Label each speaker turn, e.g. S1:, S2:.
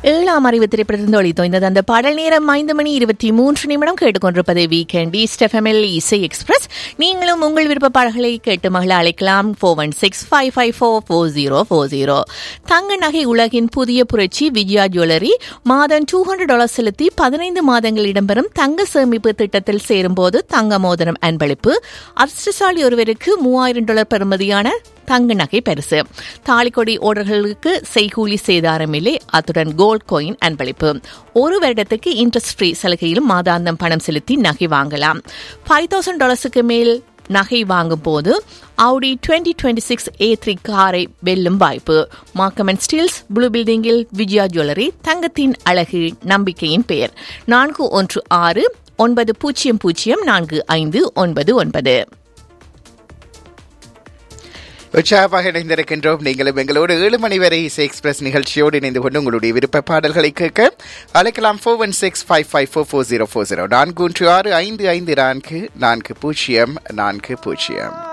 S1: ஏழாம் அறிவு திரைப்படத்திலிருந்து ஒளித்தோய்ந்தது அந்த பாடல் நேரம் ஐந்து மணி இருபத்தி மூன்று நிமிடம் கேட்டுக்கொண்டிருப்பது வீக்கெண்ட் ஈஸ்ட் எஃப்எம்எல் இசை எக்ஸ்பிரஸ் நீங்களும் உங்கள் விருப்ப பாடல்களை கேட்டு மகள அழைக்கலாம் four one six five five four four zero four zero தங்க நகை உலகின் புதிய புரட்சி விஜயா ஜுவல்லரி மாதம் டூ ஹண்ட்ரட் டாலர் செலுத்தி பதினைந்து மாதங்கள் இடம்பெறும் தங்க சேமிப்பு திட்டத்தில் சேரும்போது தங்க மோதிரம் அன்பளிப்பு அதிர்ஷ்டசாலி ஒருவருக்கு மூவாயிரம் டாலர் பெறுமதியான தங்க நகை பரிசு தாலிக்கொடி ஓடர்களுக்கு செய்கூலி சேதாரம் இல்லை அத்துடன் கோல்ட் கோயின் அன்பளிப்பு ஒரு வருடத்துக்கு இன்ட்ரெஸ்ட் ஃப்ரீ சலுகையிலும் மாதாந்தம் பணம் செலுத்தி நகை வாங்கலாம் ஃபைவ் தௌசண்ட் டாலர்ஸுக்கு மேல் நகை வாங்கும் போது Audi twenty twenty six A three காரை வெல்லும் வாய்ப்பு மார்க்கம் அண்ட் ஸ்டீல்ஸ் ப்ளூ பில்டிங்கில் விஜயா ஜுவல்லரி தங்கத்தின் அழகு நம்பிக்கையின் பெயர் நான்கு ஒன்று ஆறு ஒன்பது பூஜ்ஜியம் பூஜ்ஜியம் நான்கு ஐந்து ஒன்பது ஒன்பது
S2: உற்சாகமாக இணைந்திருக்கின்றோம் நீங்களும் எங்களோடு ஏழு மணி வரை இசை எக்ஸ்பிரஸ் நிகழ்ச்சியோடு இணைந்து கொண்டு உங்களுடைய விருப்ப பாடல்களை கேட்க அழைக்கலாம் four one six five five four four zero four zero நான்கு ஒன்று ஆறு ஐந்து ஐந்து நான்கு நான்கு பூஜ்ஜியம் நான்கு பூஜ்ஜியம்